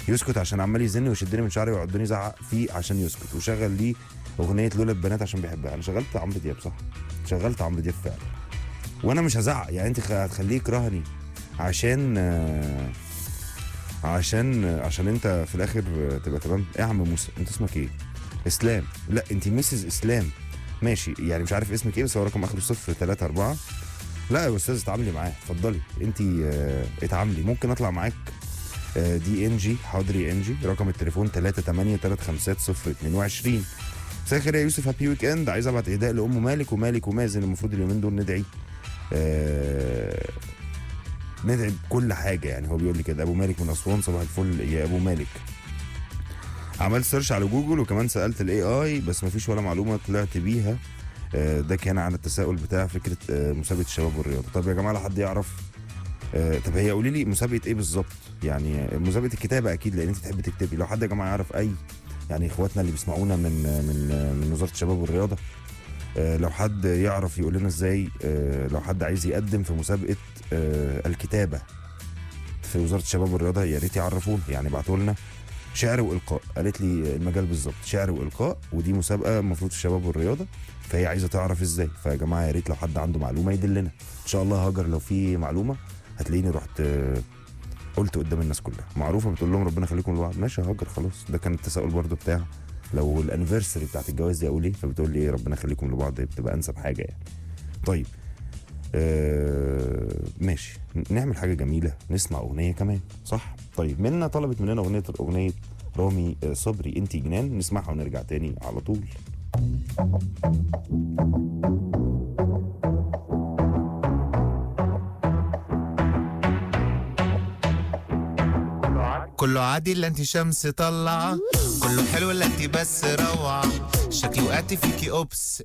يسكت عشان عمال يزني ويشدني من شعري ويقعدني يزعق فيه عشان يسكت وشغل لي اغنيه لولا البنات عشان بيحبها انا شغلت عمرو دياب صح شغلت عمرو دياب فعلا وانا مش هزعق يعني انت خ- هتخليه يكرهني عشان آه، عشان عشان انت في الاخر تبقى تمام ايه يا عم موسى انت اسمك ايه اسلام لا انت ميسز اسلام ماشي يعني مش عارف اسمك ايه بس هو رقم اخره صفر ثلاثة أربعة لا يا استاذ اتعاملي معاه اتفضلي انت آه، اتعاملي ممكن اطلع معاك آه، دي ان جي حاضر يا ان جي رقم التليفون 38 350 22 مساء الخير يا يوسف هابي ويك اند عايز ابعت اهداء لام مالك ومالك ومازن المفروض اليومين دول ندعي آه ندعي بكل حاجه يعني هو بيقول لي كده ابو مالك من اسوان صباح الفل يا ابو مالك عملت سيرش على جوجل وكمان سالت الاي اي بس مفيش ولا معلومه طلعت بيها آه، ده كان عن التساؤل بتاع فكره آه، مسابقه الشباب والرياضه طب يا جماعه لو حد يعرف آه، طب هي قولي لي مسابقه ايه بالظبط يعني آه، مسابقه الكتابه اكيد لان انت تحبي تكتبي لو حد يا جماعه يعرف اي يعني اخواتنا اللي بيسمعونا من من من وزاره الشباب والرياضه آه، لو حد يعرف يقول لنا ازاي آه، لو حد عايز يقدم في مسابقه آه، الكتابه في وزاره الشباب والرياضه يا ريت يعرفونا يعني ابعتوا لنا شعر والقاء قالت لي المجال بالظبط شعر والقاء ودي مسابقه المفروض في الشباب والرياضه فهي عايزه تعرف ازاي فيا جماعه يا ريت لو حد عنده معلومه يدلنا ان شاء الله هاجر لو في معلومه هتلاقيني رحت آه، قلت قدام الناس كلها معروفه بتقول لهم ربنا يخليكم لبعض ماشي يا هاجر خلاص ده كان التساؤل برضو بتاع لو الانيفرساري بتاعت الجواز دي اقول ايه فبتقول لي ايه ربنا يخليكم لبعض دي بتبقى انسب حاجه يعني طيب آه ماشي نعمل حاجه جميله نسمع اغنيه كمان صح طيب منا طلبت مننا اغنيه اغنيه رامي آه، صبري انت جنان نسمعها ونرجع تاني على طول كله عادي الا انت شمس طلعة كله حلو الا انت بس روعة شكلي وقعتي فيكي اوبس